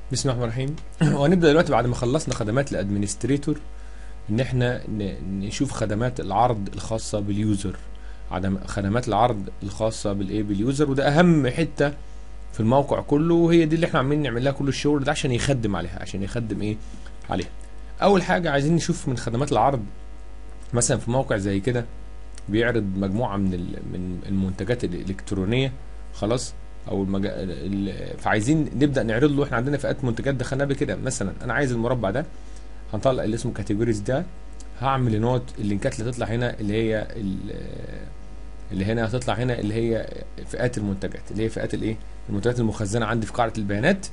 بسم الله الرحمن الرحيم وهنبدا دلوقتي بعد ما خلصنا خدمات الادمنستريتور ان احنا ن- نشوف خدمات العرض الخاصه باليوزر عدم خدمات العرض الخاصه بالايه باليوزر وده اهم حته في الموقع كله وهي دي اللي احنا عاملين نعمل لها كل الشغل ده عشان يخدم عليها عشان يخدم ايه عليها اول حاجه عايزين نشوف من خدمات العرض مثلا في موقع زي كده بيعرض مجموعه من ال- من المنتجات الالكترونيه خلاص او المجا... ال- فعايزين نبدا نعرض له احنا عندنا فئات منتجات دخلنا قبل كده مثلا انا عايز المربع ده هنطلع اللي اسمه كاتيجوريز ده هعمل نوت اللينكات اللي تطلع هنا اللي هي ال- اللي هنا هتطلع هنا اللي هي فئات المنتجات اللي هي فئات الايه المنتجات المخزنه عندي في قاعده البيانات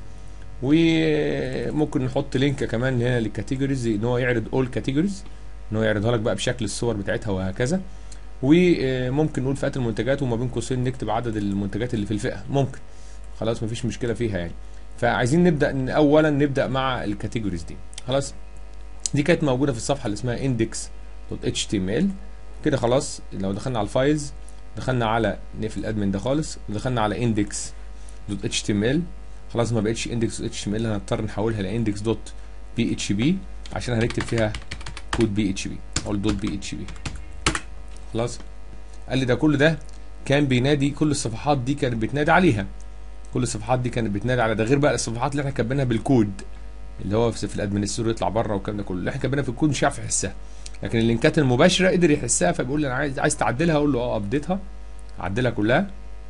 وممكن نحط لينك كمان هنا للكاتيجوريز ان هو يعرض اول كاتيجوريز ان هو يعرضها لك بقى بشكل الصور بتاعتها وهكذا وممكن نقول فئات المنتجات وما بين قوسين نكتب عدد المنتجات اللي في الفئه ممكن خلاص مفيش مشكله فيها يعني فعايزين نبدا إن اولا نبدا مع الكاتيجوريز دي خلاص دي كانت موجوده في الصفحه اللي اسمها index.html كده خلاص لو دخلنا على الفايلز دخلنا على نقفل الادمن ده خالص دخلنا على index.html خلاص ما بقتش index.html هنضطر نحولها ل index.php عشان هنكتب فيها كود php او دوت php خلاص قال لي ده كل ده كان بينادي كل الصفحات دي كانت بتنادي عليها كل الصفحات دي كانت بتنادي على ده غير بقى الصفحات اللي احنا كاتبينها بالكود اللي هو في في الادمنستريتور يطلع بره والكلام ده كله اللي احنا كاتبينها في الكود مش عارف يحسها لكن اللينكات المباشره قدر يحسها فبيقول لي انا عايز عايز تعدلها اقول له اه ابديتها اعدلها كلها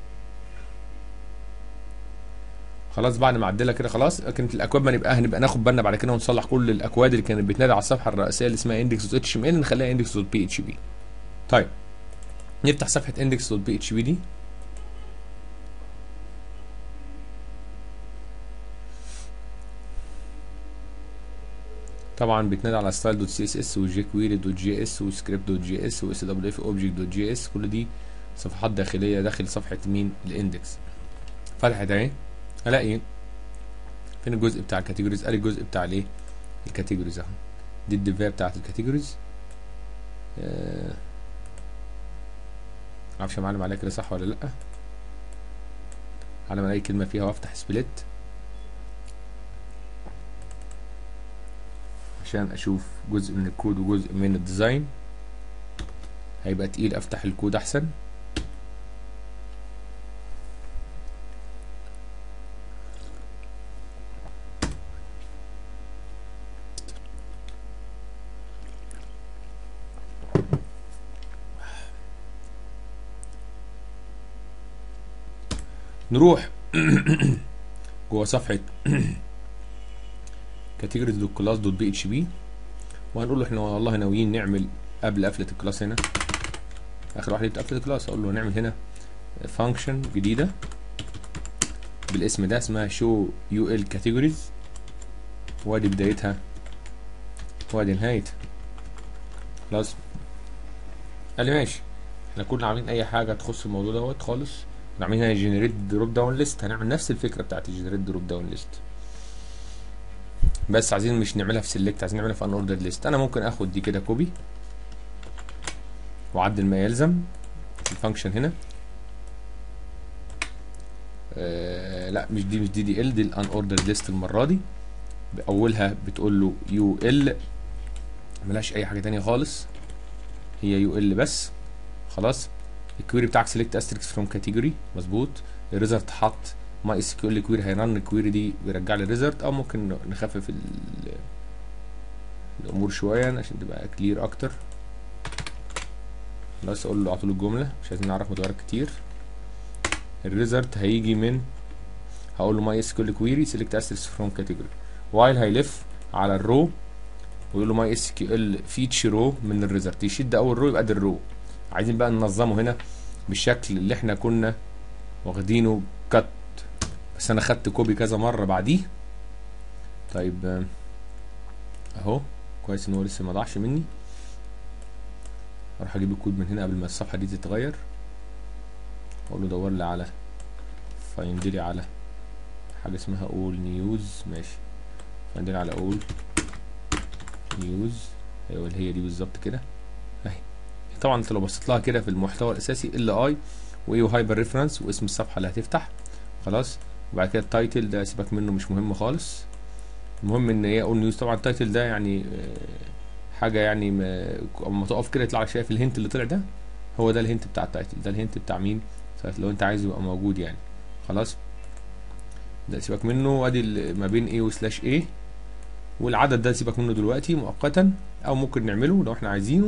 خلاص بعد ما اعدلها كده خلاص كانت الاكواد ما نبقى هنبقى ناخد بالنا بعد كده ونصلح كل الاكواد اللي كانت بتنادي على الصفحه الرئيسيه اللي اسمها index.html نخليها index.php طيب نفتح صفحه index.php دي طبعا بيتنادى على ستايل دوت سي اس اس وجي كويري دوت جي اس وسكريبت دوت جي اس واس دبليو اف اوبجكت دوت جي اس كل دي صفحات داخليه داخل صفحه مين الاندكس فتحت اهي الاقي فين الجزء بتاع الكاتيجوريز قال الجزء بتاع الايه الكاتيجوريز اهو دي الديفايه بتاعت الكاتيجوريز آه، معرفش معلم عليها كده صح ولا لا على ما الاقي كلمه فيها وافتح سبليت عشان اشوف جزء من الكود وجزء من الديزاين هيبقى تقيل افتح الكود احسن نروح جوه صفحه كاتيجوريز دوت كلاس دوت بي اتش بي وهنقول له احنا والله ناويين نعمل قبل قفله الكلاس هنا اخر واحده دي قفله الكلاس اقول له هنعمل هنا فانكشن جديده بالاسم ده اسمها شو يو ال كاتيجوريز وادي بدايتها وادي نهايتها خلاص قال لي ماشي احنا كنا عاملين اي حاجه تخص الموضوع دوت خالص كنا عاملين هنا جنريت دروب داون ليست هنعمل نفس الفكره بتاعت الجنريت دروب داون ليست بس عايزين مش نعملها في سيلكت عايزين نعملها في ان اوردر ليست انا ممكن اخد دي كده كوبي واعدل ما يلزم في الفانكشن هنا آه لا مش دي مش دي دي ال دي الان اوردر ليست المره دي باولها بتقول له يو ال ملهاش اي حاجه تانية خالص هي يو ال بس خلاص الكويري بتاعك سيلكت استريكس فروم كاتيجوري مظبوط الريزلت حط ماي اس كيو ال كويري هيرن الكويري دي ويرجع لي الريزلت او ممكن نخفف ال- الامور شويه عشان تبقى كلير اكتر بس اقول له اعطوا له الجمله مش عايزين نعرف متغيرات كتير الريزلت هيجي من هقول له ماي اس كيو ال كويري سيلكت استريكس فروم كاتيجوري وايل هيلف على الرو ويقول له ماي اس كيو ال فيتش رو من الريزلت يشد اول رو يبقى ده الرو عايزين بقى ننظمه هنا بالشكل اللي احنا كنا واخدينه كات بس انا خدت كوبي كذا مره بعديه طيب آه، اهو كويس ان هو لسه ما ضاعش مني اروح اجيب الكود من هنا قبل ما الصفحه دي تتغير اقول له دور لي على فايند لي على حاجه اسمها اول نيوز ماشي فايند لي على اول نيوز ايوه اللي هي دي بالظبط كده اهي طبعا انت لو بصيت لها كده في المحتوى الاساسي ال اي وايه هايبر ريفرنس واسم الصفحه اللي هتفتح خلاص وبعد كده التايتل ده سيبك منه مش مهم خالص المهم ان هي اول نيوز طبعا التايتل ده يعني آه، حاجه يعني ما- اما تقف كده يطلع لك شايف الهنت اللي طلع ده هو ده الهنت بتاع التايتل ده الهنت بتاع مين ساعة لو انت عايز يبقى موجود يعني خلاص ده سيبك منه ادي ال- ما بين A وسلاش A والعدد ده سيبك منه دلوقتي مؤقتا او ممكن نعمله لو احنا عايزينه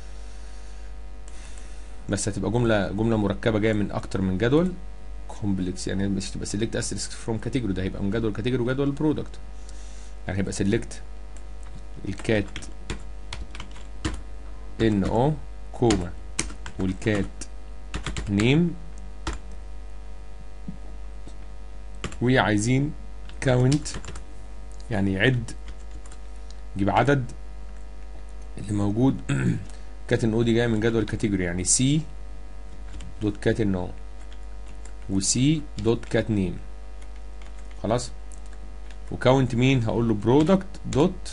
بس هتبقى جمله جمله مركبه جايه من اكتر من جدول كومبلكس يعني مش تبقى سيلكت اسيرسك فروم كاتيجوري ده هيبقى من جدول كاتيجوري وجدول البرودكت يعني هيبقى سيلكت الكات ان او كوما والكات نيم وعايزين كاونت يعني يعد يجيب عدد اللي موجود كات ان او دي جايه من جدول الكاتيجوري يعني سي دوت كات ان او وسي دوت كات نيم خلاص وكاونت مين هقول له برودكت دوت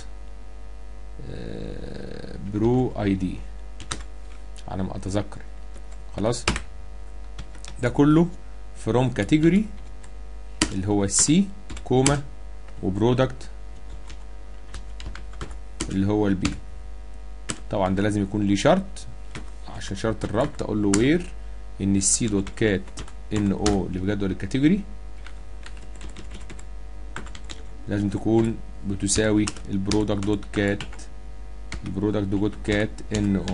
برو اي دي على ما اتذكر خلاص ده كله فروم كاتيجوري اللي هو السي كوما وبرودكت اللي هو البي طبعا ده لازم يكون ليه شرط عشان شرط الربط اقول له وير ان السي دوت كات ان او اللي في جدول الكاتيجوري لازم تكون بتساوي البرودكت دوت كات البرودكت دوت كات ان او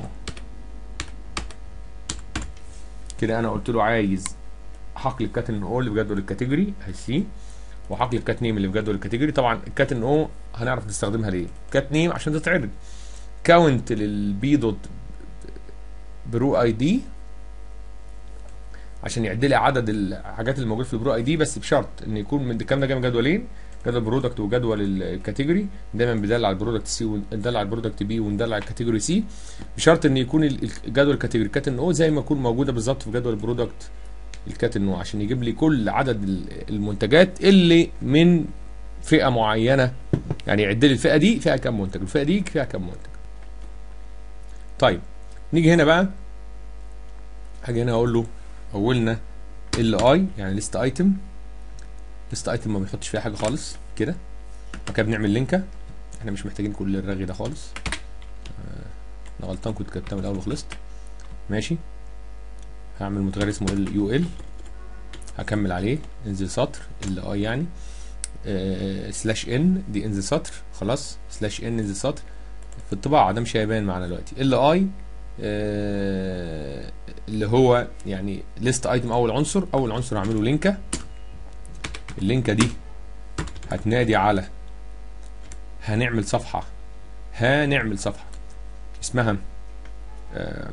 كده انا قلت له عايز حقل الكات ان او اللي في جدول الكاتيجوري هيسي وحقل الكات نيم اللي في جدول الكاتيجوري طبعا الكات ان او هنعرف نستخدمها ليه كات نيم عشان تتعرض كاونت للبي دوت برو اي دي عشان يعد لي عدد الحاجات اللي موجوده في البرو اي دي بس بشرط ان يكون من الكلام ده جاي من جدولين جدول برودكت وجدول الكاتيجوري دايما بيدل على البرودكت سي وندل على البرودكت بي وندل على الكاتيجوري سي بشرط ان يكون ال- الجدول الكاتيجوري كات ان او زي ما يكون موجوده بالظبط في جدول البرودكت الكات ان او عشان يجيب لي كل عدد ال- المنتجات اللي من فئه معينه يعني يعد لي الفئه دي فيها كام منتج الفئه دي فيها كام منتج طيب نيجي هنا بقى هاجي هنا اقول له اولنا ال اي يعني ليست ايتم ليست ايتم ما بنحطش فيها حاجه خالص كده بعد كده بنعمل لينكه احنا مش محتاجين كل الرغي ده خالص آه، انا غلطان كنت كتبتها من الاول وخلصت ماشي هعمل متغير اسمه ال يو ال هكمل عليه انزل سطر ال اي يعني آه، سلاش ان دي انزل سطر خلاص سلاش ان انزل سطر في الطباعه ده مش هيبان معانا دلوقتي ال اي اللي هو يعني ليست ايتم اول عنصر اول عنصر هعمله لينكه اللينكه دي هتنادي على هنعمل صفحه هنعمل صفحه اسمها آه،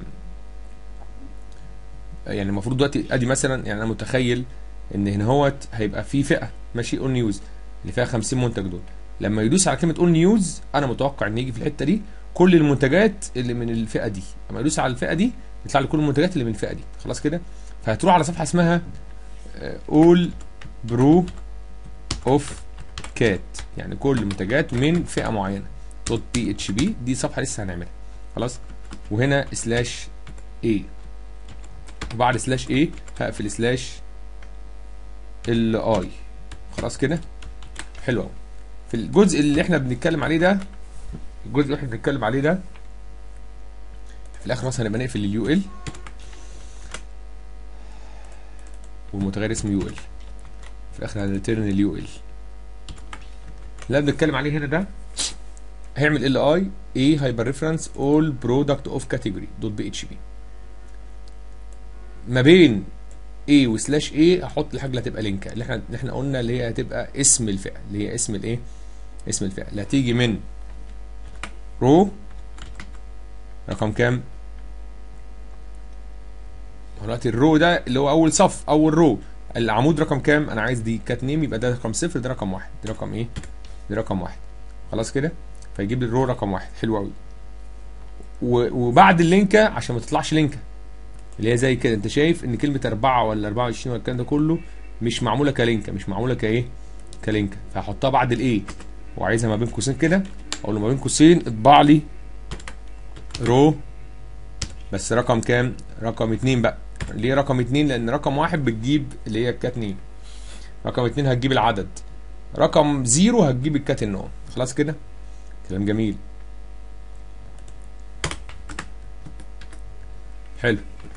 يعني المفروض دلوقتي ادي مثلا يعني انا متخيل ان هنا هوت هيبقى في فئه ماشي اون نيوز اللي فيها 50 منتج دول لما يدوس على كلمه اون نيوز انا متوقع ان يجي في الحته دي كل المنتجات اللي من الفئه دي لما يدوس على الفئه دي يطلع لي كل المنتجات اللي من الفئه دي خلاص كده فهتروح على صفحه اسمها اول برو اوف كات يعني كل منتجات من فئه معينه دوت بي اتش بي دي صفحه لسه هنعملها خلاص وهنا سلاش اي وبعد سلاش اي هقفل سلاش ال اي خلاص كده حلو قوي في الجزء اللي احنا بنتكلم عليه ده الجزء اللي احنا بنتكلم عليه ده في الاخر مثلا هنبقى نقفل اليو ال والمتغير اسمه يو ال في الاخر هنريتيرن اليو ال اللي بنتكلم عليه هنا ده هيعمل ال اي اي هايبر ريفرنس اول برودكت اوف كاتيجوري دوت بي اتش بي ما بين A وسلاش A هحط الحاجه اللي هتبقى لينك اللي احنا اللي احنا قلنا اللي هي هتبقى اسم الفئه اللي هي اسم الايه اسم الفئه اللي هتيجي من رو رقم كام دلوقتي الرو ده اللي هو اول صف اول رو العمود رقم كام انا عايز دي كات نيم يبقى ده رقم صفر ده رقم واحد ده رقم ايه ده رقم واحد خلاص كده فيجيب لي الرو رقم واحد حلو قوي وبعد اللينكه عشان ما تطلعش لينكه اللي هي زي كده انت شايف ان كلمه 4 ولا 24 ولا الكلام ده كله مش معموله كلينكه مش معموله كايه كلينكه فهحطها بعد الايه وعايزها ما بين قوسين كده اقول له ما بين قوسين اطبع لي رو بس رقم كام رقم اتنين بقى ليه رقم اتنين لان رقم واحد بتجيب اللي هي الكات نيم رقم اتنين هتجيب العدد رقم زيرو هتجيب الكات ان او خلاص كده كلام جميل حلو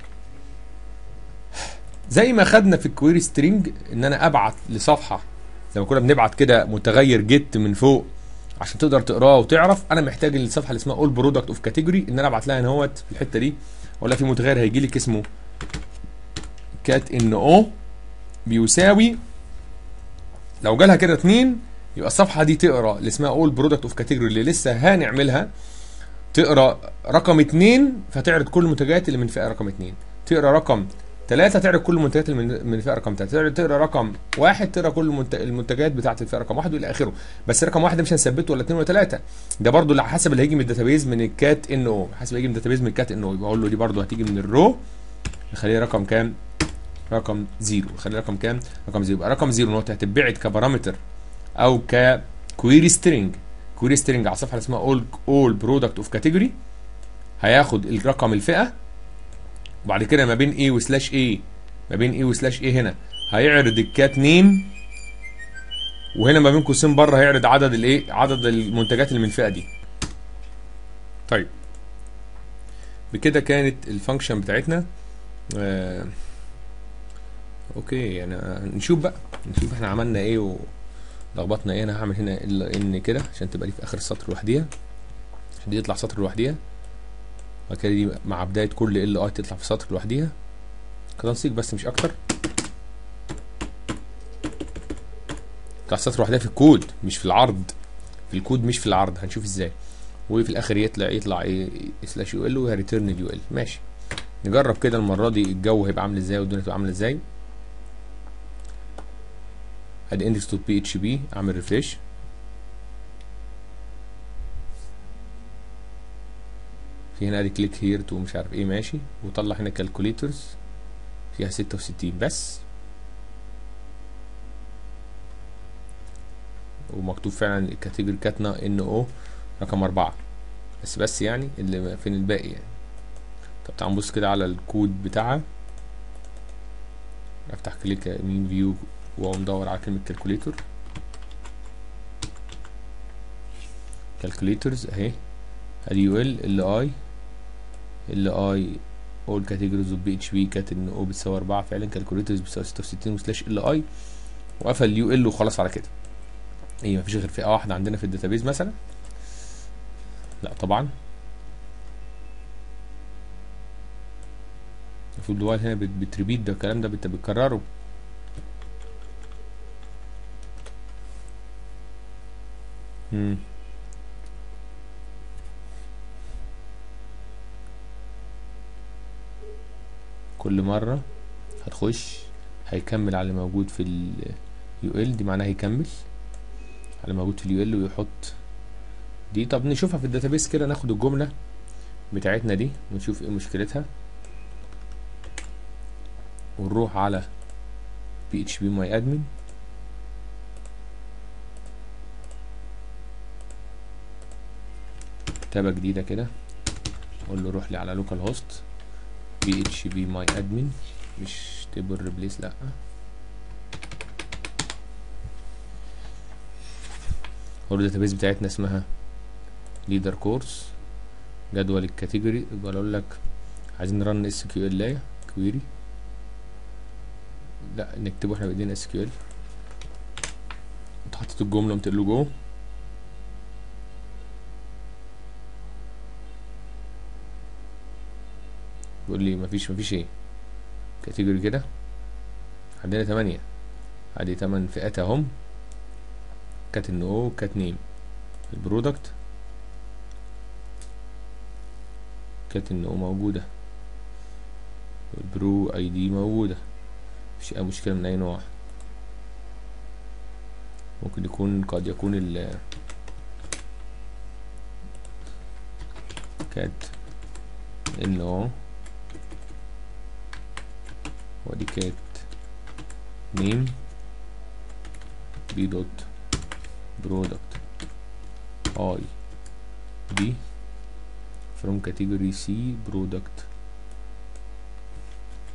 زي ما خدنا في الكويري سترينج ان انا ابعت لصفحه لما كنا بنبعت كده متغير جيت من فوق عشان تقدر تقراه وتعرف انا محتاج الصفحه اللي اسمها اول برودكت اوف كاتيجوري ان انا ابعت لها هنا في الحته دي ولا في متغير هيجي لك اسمه كات ان او بيساوي لو جالها كده اتنين يبقى الصفحه دي تقرا اللي اسمها اول برودكت اوف كاتيجوري اللي لسه هنعملها تقرا رقم اتنين فتعرض كل المنتجات اللي من فئه رقم اتنين تقرا رقم ثلاثة تعرض كل المنتجات اللي من من الفئة رقم ثلاثة تقرا رقم واحد تقرا كل المنت- المنتجات بتاعة الفئة رقم واحد والى اخره بس رقم واحد ده مش هنثبته ولا اثنين ولا ثلاثة ده برضو اللي حسب اللي هيجي من الداتابيز من الكات ان او حسب هيجي من الداتابيز من الكات ان او يبقى اقول له دي برضو هتيجي من الرو نخليها رقم كام؟ رقم زيرو نخليها رقم كام؟ رقم زيرو يبقى رقم زيرو ان هو هتتبعت كبارامتر او ككويري سترينج كويري سترينج على الصفحه اللي اسمها اول اول برودكت اوف كاتيجوري هياخد الرقم الفئه وبعد كده ما بين ايه وسلاش ايه ما بين ايه وسلاش ايه هنا هيعرض الكات نيم وهنا ما بين قوسين بره هيعرض عدد الايه عدد المنتجات اللي من الفئه دي طيب بكده كانت الفانكشن بتاعتنا آه اوكي يعني آه، نشوف بقى نشوف احنا عملنا ايه ولخبطنا ايه انا هعمل هنا ال ان كده عشان تبقى دي في اخر السطر لوحديها عشان دي تطلع سطر لوحديها بعد كده دي مع بدايه كل ال اي تطلع في سطر لوحديها كتنسيق بس مش اكتر تطلع سطر لوحدها في الكود مش في العرض في الكود مش في العرض هنشوف ازاي وفي الاخر يطلع يطلع ايه سلاش يو ال وهريتيرن اليو ال ماشي نجرب كده المره دي الجو هيبقى عامل ازاي والدنيا تبقى عامله ازاي ادي اندكس دوت بي اتش بي اعمل ريفريش في هنا ادي كليك هير تو مش عارف ايه ماشي وطلع هنا كالكوليترز فيها 66 بس ومكتوب فعلا الكاتيجوري كاتنا ان او رقم أربعة بس بس يعني اللي فين الباقي يعني طب تعال نبص كده على الكود بتاعها افتح كليك يمين فيو واقوم مدور على كلمة كالكوليتور كالكوليترز اهي ادي يو ال ال اي ال اي اول كاتيجوريز اوف بي اتش بي كات ان او بتساوي 4 فعلا كالكوليترز بتساوي 66 وسلاش ال اي وقفل اليو ال وخلاص على كده ايه مفيش غير فئه واحده عندنا في الداتابيز مثلا لا طبعا المفروض الوايل هنا بت- بتريبيت ده الكلام ده بت- بتكرره مم. كل مرة هتخش هيكمل على اللي موجود في ال UL دي معناها هيكمل على اللي موجود في ال UL ويحط دي طب نشوفها في الداتابيس كده ناخد الجملة بتاعتنا دي ونشوف ايه مشكلتها ونروح على PHP my admin تابة جديدة كده اقول له روح لي على لوكال هوست PHP my admin مش تيبل ريبليس لا هو الداتابيس بتاعتنا اسمها ليدر كورس جدول الكاتيجوري يبقى اقول لك عايزين نرن اس كيو ال كويري لا نكتبه احنا بايدينا اس كيو ال انت حطيت الجمله قمت له جو بيقول لي مفيش مفيش ايه كاتيجوري كده عندنا تمانية ادي تمن فئات اهم كات ان او كات نيم البرودكت كات ان او موجودة البرو اي دي موجودة مفيش اي مشكلة من اي نوع ممكن يكون قد يكون ال كات ان او ودي كات نيم بي دوت برودكت اي دي from category C product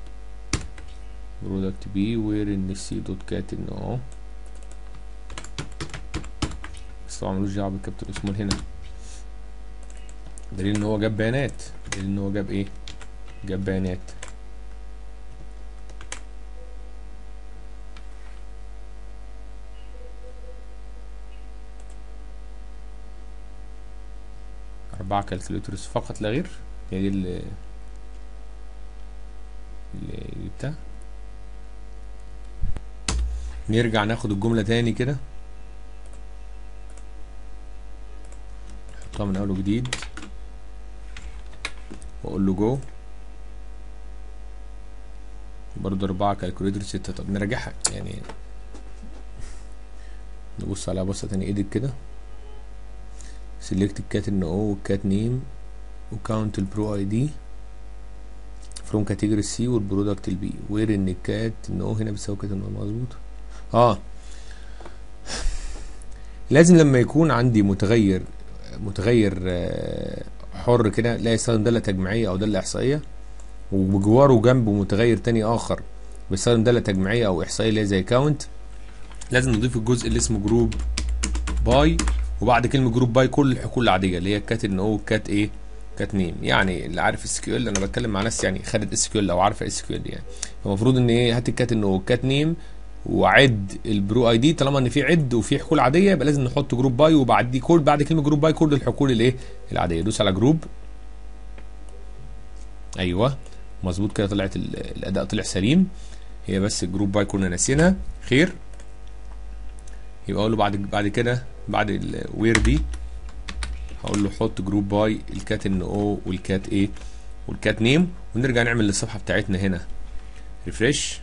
product B where in C dot cat in O بس طبعا ملوش دعوه بالكابيتال سمول هنا دليل ان هو جاب بيانات دليل ان هو جاب ايه جاب بيانات أربعة كالكوليترز فقط لا غير هي دي اللي اللي بتاع نرجع ناخد الجملة تاني كده نحطها من أول وجديد وأقول له جو برضه أربعة كالكوليتر ستة طب نراجعها يعني نبص عليها بصة تاني ايدك كده select الكات ان او والكات نيم وكاونت البرو اي دي فروم كاتيجوري سي والبرودكت البي وير ان الكات ان او هنا بتساوي كات ان او مظبوط اه لازم لما يكون عندي متغير متغير آه، حر كده لا يستخدم دالة تجميعية او دالة احصائية وبجواره جنبه متغير تاني اخر بيستخدم دالة تجميعية او احصائية اللي هي زي كاونت لازم نضيف الجزء اللي اسمه جروب باي وبعد كلمه جروب باي كل الحقول العاديه اللي هي كات ان او كات ايه كات نيم يعني اللي عارف اس كيو ال انا بتكلم مع ناس يعني خدت اس كيو ال او عارفه اس كيو ال يعني فالمفروض ان ايه هات الكات ان او كات نيم وعد البرو اي دي طالما ان في عد وفي حقول عاديه يبقى لازم نحط جروب باي وبعد دي كل بعد كلمه جروب باي كل الحقول الايه العاديه دوس على جروب ايوه مظبوط كده طلعت ال- الاداء طلع سليم هي بس الجروب باي كنا ناسينها خير يبقى اقول له بعد بعد كده بعد الوير دي هقول له حط جروب باي الكات ان او والكات ايه والكات نيم ونرجع نعمل للصفحه بتاعتنا هنا ريفريش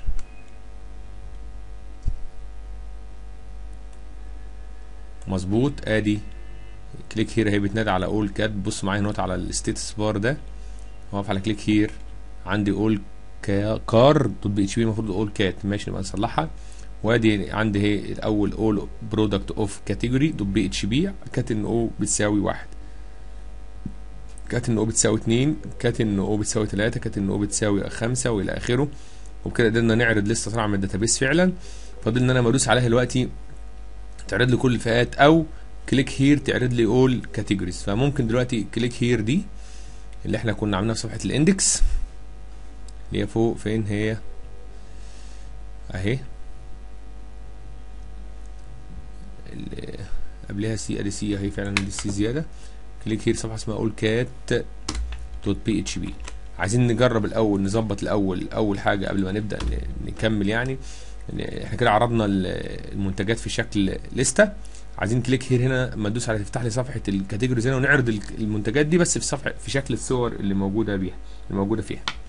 مظبوط ادي كليك هير اهي بتنادي على اول كات بص معايا نوت على الستيتس بار ده واقف على كليك هير عندي اول كار دوت بي اتش بي المفروض اول كات ماشي نبقى نصلحها وادي عندي هي الاول اول برودكت اوف كاتيجوري دوت بي اتش بي كات ان او بتساوي واحد كات ان او بتساوي اتنين كات ان او بتساوي تلاتة كات ان او بتساوي خمسة والى اخره وبكده قدرنا نعرض لسه طالعه من الداتابيس فعلا فاضل ان انا بدوس عليها دلوقتي تعرض لي كل الفئات او كليك هير تعرض لي اول كاتيجوريز فممكن دلوقتي كليك هير دي اللي احنا كنا عاملينها في صفحه الاندكس اللي هي فوق فين هي اهي اللي قبلها سي ادي سي اهي فعلا دي سي زياده كليك هير صفحه اسمها اول كات دوت بي اتش بي عايزين نجرب الاول نظبط الاول اول حاجه قبل ما نبدا ن- نكمل يعني إن احنا كده عرضنا ال- المنتجات في شكل لسته عايزين كليك هير هنا لما تدوس على تفتح لي صفحه الكاتيجوريز هنا ونعرض ال- المنتجات دي بس في صفحه في شكل الصور اللي موجوده بيها اللي موجوده فيها